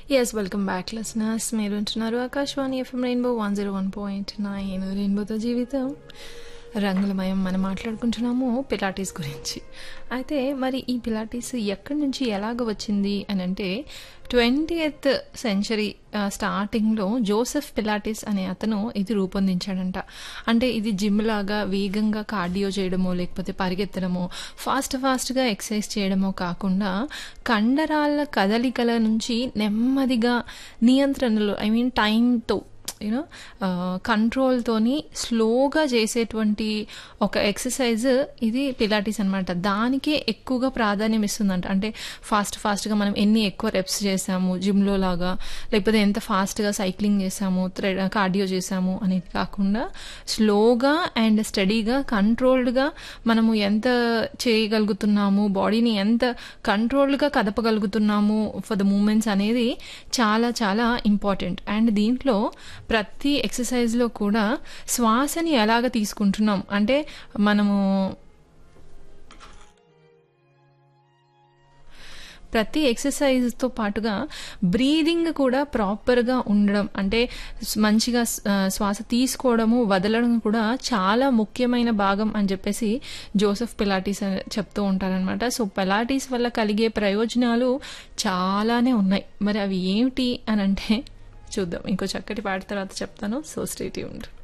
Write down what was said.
yes welcome back listeners మీరు వింటున్నారు Akashvani FM rainbow one zero one point nine రెయిన్బోతో జీవితం రంగులమయం మనం మాట్లాడుకుంటున్నాము పిలాటీస్ గురించి అయితే మరి ఈ పిలాటీస్ ఎక్కడి నుంచి ఎలాగ వచ్చింది అని అంటే ట్వంటీయత్ సెంచరీ స్టార్టింగ్లో జోసెఫ్ పిలాటిస్ అనే అతను ఇది రూపొందించాడంట అంటే ఇది జిమ్ లాగా వేగంగా కార్డియో చేయడమో లేకపోతే పరిగెత్తడమో ఫాస్ట్ ఫాస్ట్గా ఎక్సర్సైజ్ చేయడమో కాకుండా కండరాల కదలికల నుంచి నెమ్మదిగా నియంత్రణలు ఐ మీన్ టైంతో యూనో కంట్రోల్తోని స్లోగా చేసేటువంటి ఒక ఎక్సర్సైజ్ ఇది పిలాటిస్ అనమాట దానికే ఎక్కువగా ప్రాధాన్యం ఇస్తుందంట అంటే ఫాస్ట్ ఫాస్ట్గా మనం ఎన్ని ఎక్కువ రెప్స్ చేసాము జిమ్లో లాగా లేకపోతే ఎంత ఫాస్ట్గా సైక్లింగ్ చేసాము కార్డియో చేసాము అనేది కాకుండా స్లోగా అండ్ స్టడీగా కంట్రోల్డ్గా మనము ఎంత చేయగలుగుతున్నాము బాడీని ఎంత కంట్రోల్డ్గా కదపగలుగుతున్నాము ఫర్ ద మూమెంట్స్ అనేది చాలా చాలా ఇంపార్టెంట్ అండ్ దీంట్లో ప్రతి ఎక్సర్సైజ్లో కూడా శ్వాసని ఎలాగ తీసుకుంటున్నాం అంటే మనము ప్రతి ఎక్సర్సైజ్తో పాటుగా బ్రీదింగ్ కూడా ప్రాపర్గా ఉండడం అంటే మంచిగా శ్వాస తీసుకోవడము వదలడం కూడా చాలా ముఖ్యమైన భాగం అని చెప్పేసి జోసెఫ్ పిలాటీస్ చెప్తూ ఉంటారనమాట సో పిలాటీస్ వల్ల కలిగే ప్రయోజనాలు చాలానే ఉన్నాయి మరి అవి ఏమిటి అని అంటే చూద్దాం ఇంకో చక్కటి పాట తర్వాత చెప్తాను సో స్టేట్ ఉండు